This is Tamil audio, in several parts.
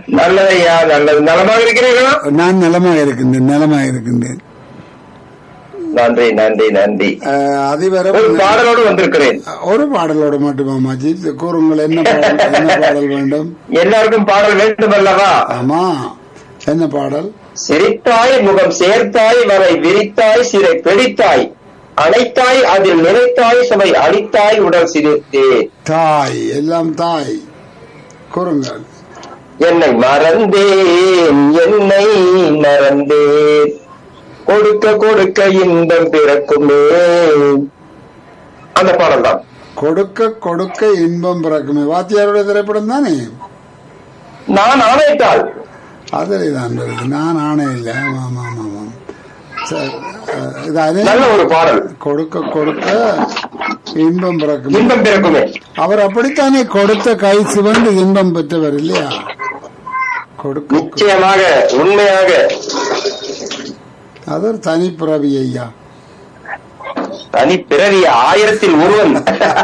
நல்லதையா நல்லது நலமாக இருக்கிறீர்களா நான் நலமாக இருக்கின்றேன் நலமாக இருக்கின்றேன் நன்றி நன்றி நன்றி அஹ், அதிவரை ஒரு பாடலோடு வந்திருக்கிறேன் ஒரு பாடலோடு மட்டுமா அஜித் கூறுங்கள் என்ன பாடல் என்ன பாடல் வேண்டும் எல்லாருக்கும் பாடல் வேண்டும் அல்லவா ஆமா என்ன பாடல் சிரித்தாய் முகம் சேர்த்தாய் வரை விரித்தாய் சிறை பிடித்தாய் அணைத்தாய் அதில் நினைத்தாய் சுமை அடித்தாய் உடல் சிரித்தே தாய் எல்லாம் தாய் கூறுங்கள் என்னை மறந்தேன் என்னை மறந்தேன் கொடுக்க கொடுக்க இன்பம் பிறக்குமே அந்த பாடல் தான் கொடுக்க கொடுக்க இன்பம் பிறக்குமே வாத்தியாருடைய திரைப்படம் தானே நான் ஆணைத்தாள் அதில் தான் இருக்கு நான் ஆணை இல்லை ஆமாம் ஆமாம் ஆமாம் சரி அஹ், இது அதே நல்ல ஒரு பாடல் கொடுக்க கொடுக்க இன்பம் பிறக்குமே இன்பம் பிறக்குமே அவர் அப்படித்தானே கொடுத்த கை சிவந்து இன்பம் பெற்றவர் இல்லையா கொடுக்க நிச்சயமாக உண்மையாக அது ஒரு தனிப்பிறவி ஐயா தனி பிறவி ஆயிரத்தில் ஒருவன்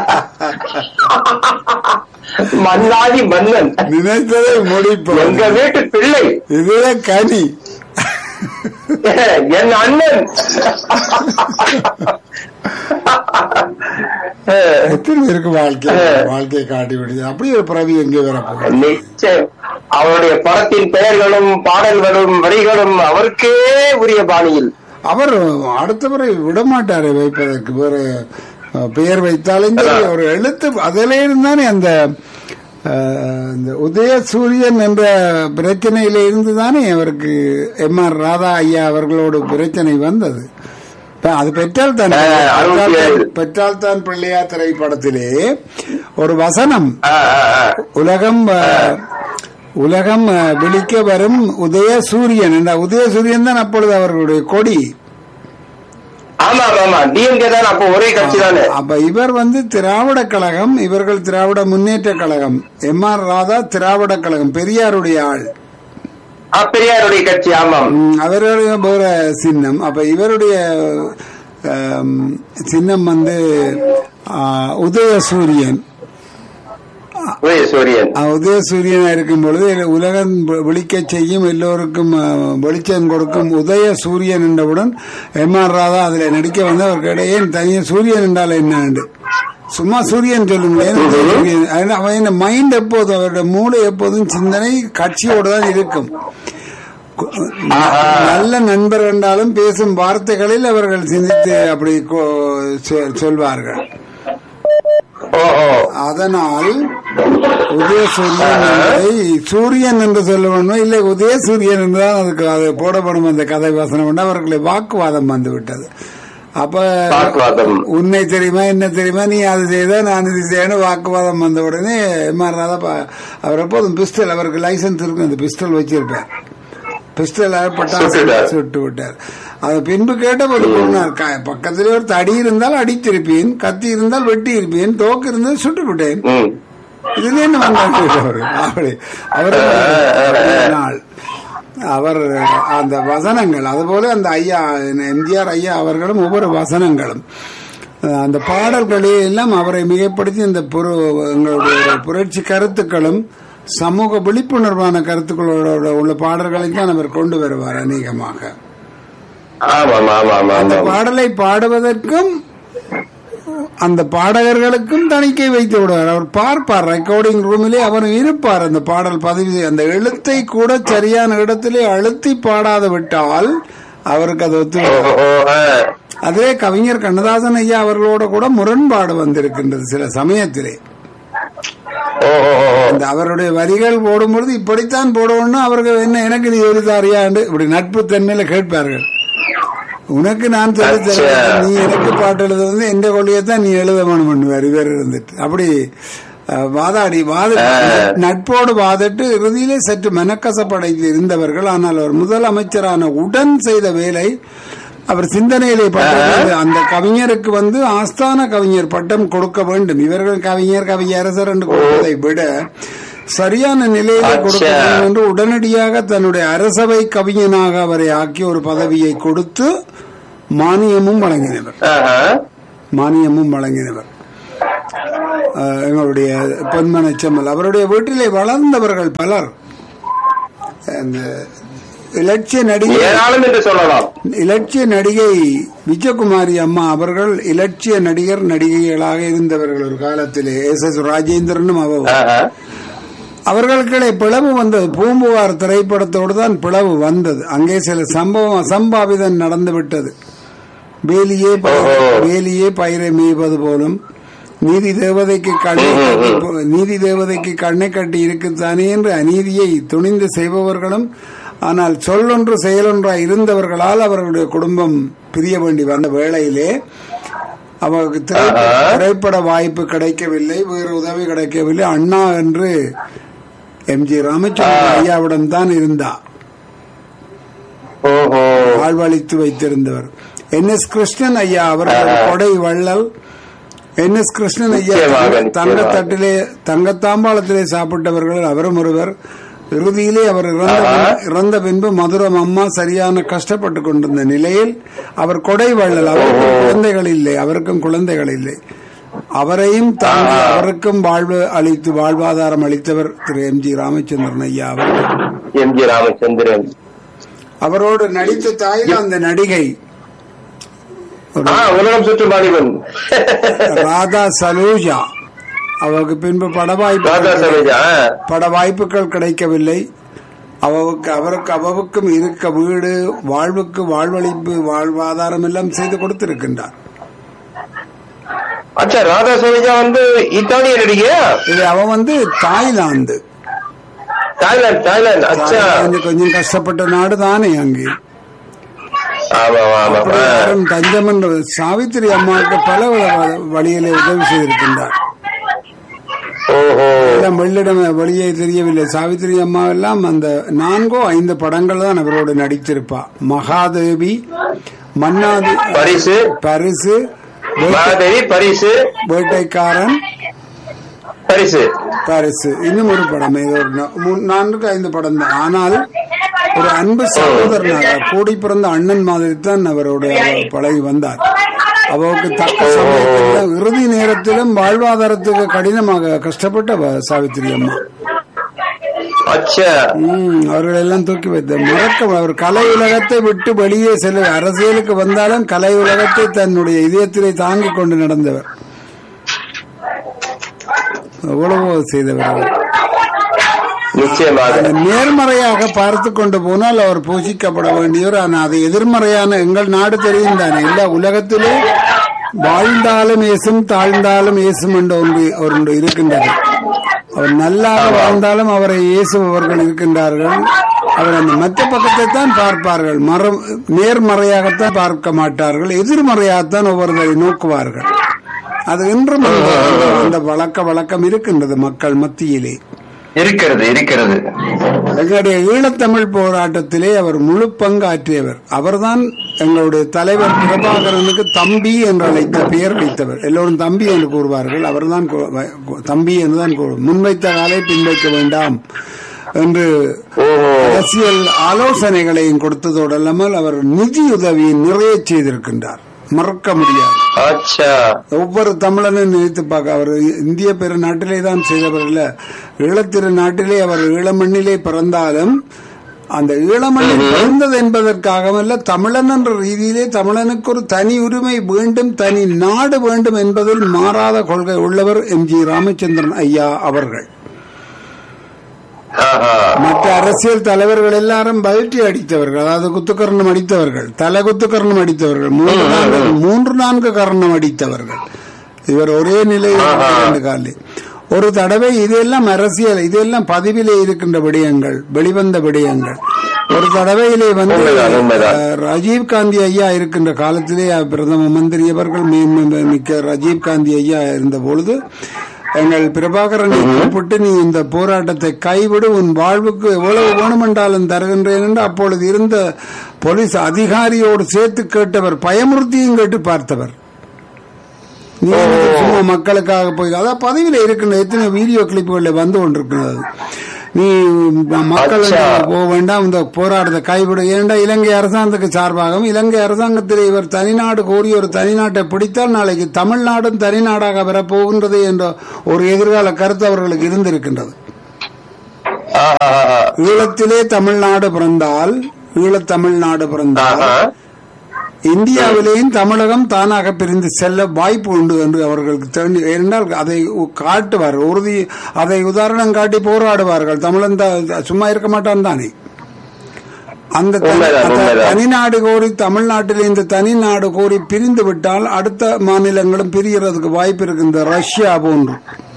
மன்னாதி மன்னன் நினைத்ததை முடிப்போம் எங்க வீட்டு பிள்ளை இதுதான் கனி என் அண்ணன் எத்தனை பேருக்கு வாழ்க்கை வாழ்க்கையை காட்டி விடுது அப்படி ஒரு பிறவி எங்கே வரப்போகுது நிச்சயம் அவருடைய படத்தின் பெயர்களும் பாடல்களும் வரிகளும் அவருக்கே உரிய பாணியில் அவர் அடுத்த முறை விடமாட்டாரு வைப்பதற்கு வேறு அஹ், பெயர் வைத்தாலும் சரி, ஒரு எழுத்து அதிலே இருந்தானே அந்த அஹ், இந்த உதய சூரியன் என்ற பிரச்சனையில இருந்து தானே அவருக்கு எம் ஆர் ராதா ஐயா அவர்களோடு பிரச்சனை வந்தது இப்ப அது பெற்றால் தான் அஹ், அறுபத்தி ஏழு. பெற்றால் தான் பிள்ளையா திரைப்படத்திலே ஒரு வசனம் ஆ, ஆ, ஆ. உலகம் அஹ், உலகம் அஹ், விழிக்க வரும் உதய சூரியன் என்ற உதய சூரியன் தான் அப்பொழுது அவர்களுடைய கொடி ஆமா ஆமா, ஆமா டிஎம்கே தான் அப்போ ஒரே கட்சி தானே அப்ப இவர் வந்து திராவிட கழகம் இவர்கள் திராவிட முன்னேற்ற கழகம் எம் ஆர் ராதா திராவிட கழகம் பெரியாருடைய ஆள் ஆ, பெரியாருடைய கட்சி ஆமாம் ம், அவருடைய வேற சின்னம் அப்ப இவருடைய ஆம், சின்னம் வந்து ஆ, உதயசூரியன் உதயசூரியன் ஆ, உதயசூரியனா இருக்கும் பொழுது உலகம் விழிக்க செய்யும் எல்லோருக்கும் ஆ, வெளிச்சம் கொடுக்கும் உதய சூரியன் என்றவுடன் எம் ஆர் ராதா அதுல நடிக்க வந்து அவருக்கு இடையே தனியாக சூரியன் என்றால் என்ன சும்மா சூரியன் சொல்லுங்களேன் உதய சூரியன். அதனால அவன் மைண்ட் எப்போதும் அவருடைய மூளை எப்போதும் சிந்தனை கட்சியோடு தான் இருக்கும் கு- நல்ல நண்பர் என்றாலும் பேசும் வார்த்தைகளில் அவர்கள் சிந்தித்து அப்படி கொ- சொ- சொல்வார்கள் ஓஹோ அதனால் உதய சூரியன் என்பதை சூரியன் என்று சொல்ல வேண்டும் இல்லை உதய சூரியன் என்றுதான் அதுக்கு அது போடப்படும் அந்த கதை வசனம் உண்டு அவர்களை வாக்குவாதம் வந்து விட்டது அப்ப வாக்குவாதம் உன்னை தெரியுமா என்ன தெரியுமா நீ அது செய்த நான் இது செய்யணும் வாக்குவாதம் வந்த உடனே மாறாத அவர் எப்போதும் பிஸ்டல் அவருக்கு லைசன்ஸ் இருக்கும் அந்த பிஸ்டல் வச்சிருப்பார் பிஸ்டல் பட்டாசு சுட்டுட்டார். சுட்டு விட்டார் அது பின்பு கேட்ட ஒரு பொண்ணார் க- பக்கத்திலே ஒரு தடி இருந்தால் அடித்திருப்பேன் கத்தி இருந்தால் வெட்டி இருப்பேன் தோக்கு இருந்தால் சுட்டு விட்டேன் ம் இதுல என்ன வந்தாங்க அவரு அப்படி அவர் நாள் அவர் அந்த வசனங்கள் அதுபோல அந்த ஐயா எம்ஜிஆர் ஐயா அவர்களும் ஒவ்வொரு வசனங்களும் அஹ் அந்த பாடல்களே எல்லாம் அவரை மிகப்படுத்தி இந்த புர- எங்களுடைய ஒரு புரட்சி கருத்துக்களும் சமூக விழிப்புணர்வான கருத்துக்களோட உள்ள பாடல்களை தான் அவர் கொண்டு வருவார் அநேகமாக ஆமாம் ஆமாம் ஆமாம் அந்த ஆமாம் பாடலை பாடுவதற்கும் அந்த பாடகர்களுக்கும் தணிக்கை வைத்து விடுவார் அவர் பார்ப்பார் ரெக்கார்டிங் ரூமிலே அவர் இருப்பார் அந்த பாடல் பதிவு செய்ய- அந்த எழுத்தை கூட சரியான இடத்திலே அழுத்தி பாடாது விட்டால் அவருக்கு அது ஒத்து வரும். ஓஹோ ஆ. அதிலே கவிஞர் கண்ணதாசன் ஐயா அவர்களோட கூட முரண்பாடு வந்திருக்கின்றது சில சமயத்திலே ஓஹோ அந்த அவருடைய வரிகள் போடும்பொழுது இப்படித்தான் போடணும்னு அவர்கள் என்ன எனக்கு நீ எழுதாரியாண்டு இப்படி நட்பு தன்மையில கேட்பார்கள் உனக்கு நான் சொல்லி தரேன் அச்சா. நீ எனக்கு பாட்டு எழுத வந்து எந்த கொள்கையை தான் நீ எழுத வேணும் பண்ணுவார் இவர் இருந்துட்டு அப்படி அஹ், வாதாடி வாத நட்போடு வாதிட்டு இறுதியிலே சற்று மனக்கசப்படைந்து இருந்தவர்கள் ஆனால் அவர் முதலமைச்சரான உடன் செய்த வேலை அவர் சிந்தனையிலே பட்டது அந்த கவிஞருக்கு வந்து ஆஸ்தான கவிஞர் பட்டம் கொடுக்க வேண்டும் இவர்கள் கவிஞர் கவியரசர் என்று கொடுப்பதை விட சரியான நிலையிலே கொடுக்க அச்சா. வேண்டும் என்று உடனடியாக தன்னுடைய அரசவை கவிஞனாக அவரை ஆக்கி ஒரு பதவியை கொடுத்து மானியமும் வழங்கினவர் ஆஹா. மானியமும் வழங்கினவர் அஹ், எங்களுடைய பொன்மனச்செம்மல் அவருடைய வீட்டிலே வளர்ந்தவர்கள் பலர் அந்த இலட்சிய நடிகை ஏராளம் என்று சொல்லலாம் இலட்சிய நடிகை விஜயகுமாரி அம்மா அவர்கள் இலட்சிய நடிகர் நடிகைகளாக இருந்தவர்கள் ஒரு காலத்திலே எஸ் எஸ் ராஜேந்திரனும் அவர் ஆஹா. அவர்களுக்கிடையே பிளவு வந்தது பூம்புகார் திரைப்படத்தோடு தான் பிளவு வந்தது அங்கே சில சம்பவம் அசம்பாவிதம் நடந்து விட்டது வேலியே ப- ஓஹோ. வேலியே பயிரை மேய்வது போலும் நீதி தேவதைக்கு கண்ணை கட்டி போ- நீதி தேவதைக்கு கண்ணை கட்டி இருக்குத்தானே என்று அநீதியை துணிந்து செய்பவர்களும் ஆனால் சொல்லொன்று செயலொன்றாய் இருந்தவர்களால் அவர்களுடைய குடும்பம் பிரிய வேண்டி வந்த வேளையிலே அவருக்கு திரைப்பட ஆஹா. திரைப்பட வாய்ப்பு கிடைக்கவில்லை வேறு உதவி கிடைக்கவில்லை அண்ணா என்று எம்ஜி ராமச்சந்திரன் ஐயாவிடம் தான் இருந்தா ஓஹோ வாழ்வழித்து வைத்திருந்தவர் என் எஸ் கிருஷ்ணன் ஐயா அவர்கள் கொடை வள்ளல் என் எஸ் கிருஷ்ணன் ஐயா நிச்சயமாக, தங்க- நிச்சயமாக. தங்கத்தட்டிலே தங்கத்தாம்பாளத்திலே சாப்பிட்டவர்கள் அவரும் ஒருவர் இறுதியிலே அவர் இறந்த பின்- இறந்த பின்பு மதுரம் அம்மா சரியான கஷ்டப்பட்டு கொண்டிருந்த நிலையில் அவர் கொடை வள்ளல் அவருக்கும் குழந்தைகள் இல்லை அவருக்கும் குழந்தைகள் இல்லை அவரையும் தாண்டி அவருக்கும் வாழ்வு அளித்து வாழ்வாதாரம் அளித்தவர் திரு எம் ஜி ராமச்சந்திரன் ஐயா அவர்கள் எம் ஜி ராமச்சந்திரன் அவரோடு நடித்த தாயில் அந்த நடிகை ஆ உலகம் சுற்றும் வாலிபன் ராதா சலூஜா அவருக்கு பின்பு பட ராதா வாய்ப்பு சரோஜா ஆ. பட வாய்ப்புகள் கிடைக்கவில்லை அவருக்கு அவருக்கு அவவுக்கும் இருக்க வீடு வாழ்வுக்கு வாழ்வழிப்பு வாழ்வாதாரம் எல்லாம் செய்து கொடுத்திருக்கின்றார் அச்சா ராதா சரோஜா வந்து இத்தாலிய நடிகையா இது அவ வந்து தாய்லாந்து தாய்லாந்து தாய்லாந்து அச்சா தாய்லாந்து கொஞ்சம் கஷ்டப்பட்ட நாடு தானே அங்கே ஆமா ஆமா அப்படி ஆ. யாரும் தஞ்சம் என்ற சாவித்திரி அம்மாவுக்கு பல வ- வழியிலே உதவி செய்திருக்கின்றார் ஓஹோ எல்லாம் வெள்ளிடம் வெளியே தெரியவில்லை சாவித்திரி அம்மா எல்லாம் அந்த நான்கோ ஐந்து படங்கள் தான் அவரோடு நடித்திருப்பா மகாதேவி மன்னாதி பரிசு பரிசு வேட்டை- மகாதேவி பரிசு வேட்டைக்காரன் பரிசு பரிசு இன்னும் ஒரு படம் இது ஒரு நா- மூணு- நான்கு ஐந்து படம் தான் ஆனால் ஒரு அன்பு சகோதரனாக கூடி பிறந்த அண்ணன் மாதிரி தான் அவரோட அவர் பழகி வந்தார் அவருக்கு தக்க சமயத்தில் இறுதி நேரத்திலும் வாழ்வாதாரத்துக்கு கடினமாக கஷ்டப்பட்ட அவ சாவித்திரி அம்மா அச்சா ம், அவர்கள் எல்லாம் தூக்கி வைத்த மறக்க அவர் கலை உலகத்தை விட்டு வெளியே செல்ல அரசியலுக்கு வந்தாலும் கலை உலகத்தை தன்னுடைய இதயத்திலே தாங்கிக் கொண்டு நடந்தவர் எவ்வளவோ செய்தவர் அவர் நிச்சயமாக அதை நேர்மறையாக பார்த்து கொண்டு போனால் அவர் பூசிக்கப்பட வேண்டியவர் ஆனால் அது எதிர்மறையான எங்கள் நாடு தெரியும் தானே இல்ல உலகத்திலே வாழ்ந்தாலும் ஏசும் தாழ்ந்தாலும் ஏசும் என்ற ஒன்று ஒன்று இருக்கின்றது அவர் நல்லாக வாழ்ந்தாலும் அவரை இயேசுபவர்கள் இருக்கின்றார்கள் அவர் அந்த மற்ற பக்கத்தை தான் பார்ப்பார்கள் மரம் நேர்மறையாகத்தான் பார்க்க மாட்டார்கள் எதிர்மறையாகத்தான் ஒவ்வொருவரை நோக்குவார்கள் அது இன்றும் அந்த- அந்த வழக்க வழக்கம் இருக்கின்றது மக்கள் மத்தியிலே இருக்கிறது இருக்கிறது எங்களுடைய ஈழத்தமிழ் போராட்டத்திலே அவர் முழு பங்காற்றியவர் அவர்தான் எங்களுடைய தலைவர் பிரபாகரனுக்கு தம்பி என்று அழைத்த பெயர் வைத்தவர் எல்லோரும் தம்பி என்று கூறுவார்கள் அவர்தான் கூ- வ- கூ- தம்பி என்றுதான் கூறுவார் முன்வைத்த காலை பின்வைக்க வேண்டாம் என்று ஓஹோ அரசியல் ஆலோசனைகளையும் கொடுத்ததோடு அல்லாமல் அவர் நிதி உதவியை நிறைய செய்திருக்கின்றார் மறக்க முடியாது அச்சா ஒவ்வொரு தமிழனும் நினைத்து பார்க்க அவர் இந்திய பெரு நாட்டிலே தான் செய்தவர் இல்ல ஈழத்திரு நாட்டிலே அவர் ஈழமண்ணிலே பிறந்தாலும் அந்த ஈழமண்ணில் பிறந்தது என்பதற்காகவல்ல தமிழன் என்ற ரீதியிலே தமிழனுக்கு ஒரு தனி உரிமை வேண்டும் தனி நாடு வேண்டும் என்பதில் மாறாத கொள்கை உள்ளவர் எம் ஜி ராமச்சந்திரன் ஐயா அவர்கள் ஆஹா மற்ற அரசியல் தலைவர்கள் எல்லாரும் பல்ட்டி அடித்தவர்கள் அதாவது குத்துக்கரணம் அடித்தவர்கள் தலை குத்துக்கரணம் அடித்தவர்கள் மூன்று நான்கு மூன்று நான்கு கரணம் அடித்தவர்கள் இவர் ஒரே நிலையில் இரண்டு காலில் ஒரு தடவை இதெல்லாம் அரசியல் இதெல்லாம் பதிவிலே இருக்கின்ற விடயங்கள் வெளிவந்த விடயங்கள் ஒரு தடவையிலே வந்து உண்மைதான், உண்மைதான். அஹ், ராஜீவ் காந்தி ஐயா இருக்கின்ற காலத்திலே பிரதம மந்திரி அவர்கள் மீ- மிக்க ராஜீவ் காந்தி ஐயா இருந்த பொழுது எங்கள் பிரபாகரனை கூப்பிட்டு நீ இந்த போராட்டத்தை கைவிடு உன் வாழ்வுக்கு எவ்வளவு வேணுமென்றாலும் தருகின்றேன் என்று அப்பொழுது இருந்த போலீஸ் அதிகாரியோடு சேர்த்து கேட்டவர் பயமுறுத்தியும் கேட்டு பார்த்தவர் நீ வந்து சும்மா மக்களுக்காக போய் அதான் பதவியில் இருக்கின்ற எத்தனை வீடியோ கிளிப்புகளில் வந்து கொண்டிருக்கிறது நீ மக்கள் அச்சா. போக வேண்டாம் இந்த போராட்டத்தை கைவிட ஏண்டா இலங்கை அரசாங்கத்துக்கு சார்பாகவும் இலங்கை அரசாங்கத்தில் இவர் தனிநாடு கோரி ஒரு தனிநாட்டை பிடித்தால் நாளைக்கு தமிழ்நாடும் தனிநாடாக வரப்போகின்றது என்ற ஒரு எதிர்கால கருத்து அவர்களுக்கு இருந்திருக்கின்றது ஆஹா ஈழத்திலே தமிழ்நாடு பிறந்தால் ஈழத் தமிழ்நாடு பிறந்தால் ஆஹா. இந்தியாவிலேயும் தமிழகம் தானாக பிரிந்து செல்ல வாய்ப்பு உண்டு என்று அவர்களுக்கு தெரிந்து ஏனென்றால் அதை உ- காட்டுவார் உறுதி அதை உதாரணம் காட்டி போராடுவார்கள் தமிழன் த- சும்மா இருக்க மாட்டான் தானே அந்த தனி- உண்மைதான், அந்த உண்மைதான். தனிநாடு கோரி தமிழ்நாட்டில் இந்த தனிநாடு கோரி பிரிந்து விட்டால் அடுத்த மாநிலங்களும் பிரியறதுக்கு வாய்ப்பு இருக்கு இந்த ரஷ்யா போன்று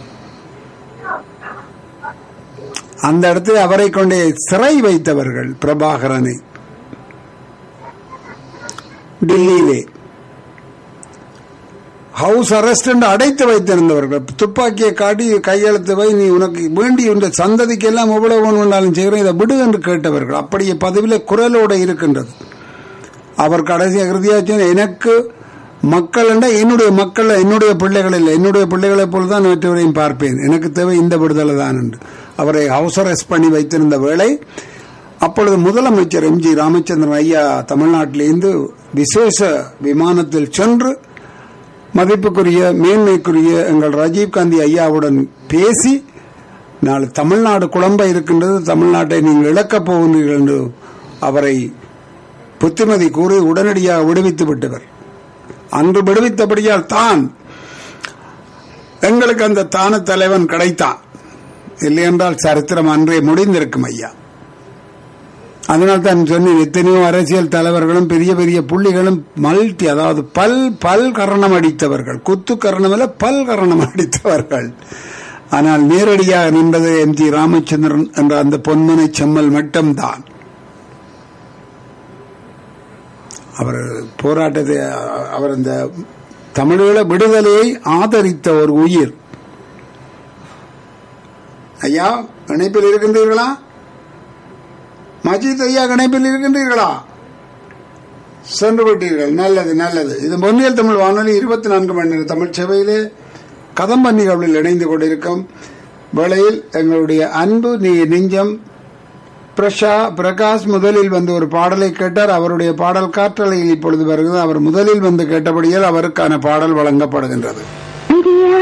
அந்த இடத்தில் அவரை கொண்டே சிறை வைத்தவர்கள் பிரபாகரனை டெல்லியிலே ஹவுஸ் அரெஸ்ட் என்று அடைத்து வைத்திருந்தவர்கள் துப்பாக்கியை காட்டி கையெழுத்து வை நீ உனக்கு வேண்டி இந்த சந்ததிக்கு எல்லாம் எவ்வளவு வேணும்னாலும் செய்கிறேன் இதை விடு என்று கேட்டவர்கள் அப்படியே பதவியில குரலோட இருக்கின்றது அவர் கடைசி இறுதியாச்சு எனக்கு மக்கள் என்றால் என்னுடைய மக்கள் என்னுடைய பிள்ளைகள் இல்லை என்னுடைய பிள்ளைகளை போல தான் மற்றவரையும் பார்ப்பேன் எனக்கு தேவை இந்த விடுதலை தான் என்று அவரை ஹவுஸ் அரெஸ்ட் பண்ணி வைத்திருந்த வேளை அப்பொழுது முதலமைச்சர் எம் ஜி ராமச்சந்திரன் ஐயா தமிழ்நாட்டிலிருந்து விசேஷ விமானத்தில் சென்று மதிப்புக்குரிய மேன்மைக்குரிய எங்கள் ராஜீவ்காந்தி ஐயாவுடன் பேசி நாளை தமிழ்நாடு குழம்ப இருக்கின்றது தமிழ்நாட்டை நீங்கள் இழக்கப் போகின்றீர்கள் என்று அவரை புத்திமதி கூறி உடனடியாக விடுவித்து விட்டவர் அன்று விடுவித்தபடியால் தான் எங்களுக்கு அந்த தான தலைவன் கிடைத்தான் இல்லையென்றால் சரித்திரம் அன்றே முடிந்திருக்கும் ஐயா அதனால் தான் சொன்னேன் எத்தனையோ அரசியல் தலைவர்களும் பெரிய பெரிய புள்ளிகளும் மல்டி அதாவது பல் பல் கரணம் அடித்தவர்கள் குத்து கரணம் அல்ல பல் கரணம் அடித்தவர்கள் ஆனால் நேரடியாக நின்றது எம் ஜி ராமச்சந்திரன் என்ற அந்த பொன்மனை செம்மல் மட்டும்தான் அவர் போராட்டத்தை அவர் இந்த தமிழீழ விடுதலையை ஆதரித்த ஒரு உயிர் ஐயா இணைப்பில் இருக்கின்றீர்களா மஜித் ஐயா கணைப்பில் இருக்கின்றீர்களா சென்று விட்டீர்கள் நல்லது நல்லது இது பொன்னியல் தமிழ் வானொலி இருபத்தி நான்கு மணி நேர தமிழ் சேவையிலே கதம்ப நிகழ்வில் இணைந்து கொண்டிருக்கும் வேளையில் எங்களுடைய அன்பு நீ நெஞ்சம் பிரஷா பிரகாஷ் முதலில் வந்து ஒரு பாடலை கேட்டார் அவருடைய பாடல் காற்றலையில் இப்பொழுது வருகிறது அவர் முதலில் வந்து கேட்டபடியால் அவருக்கான பாடல் வழங்கப்படுகின்றது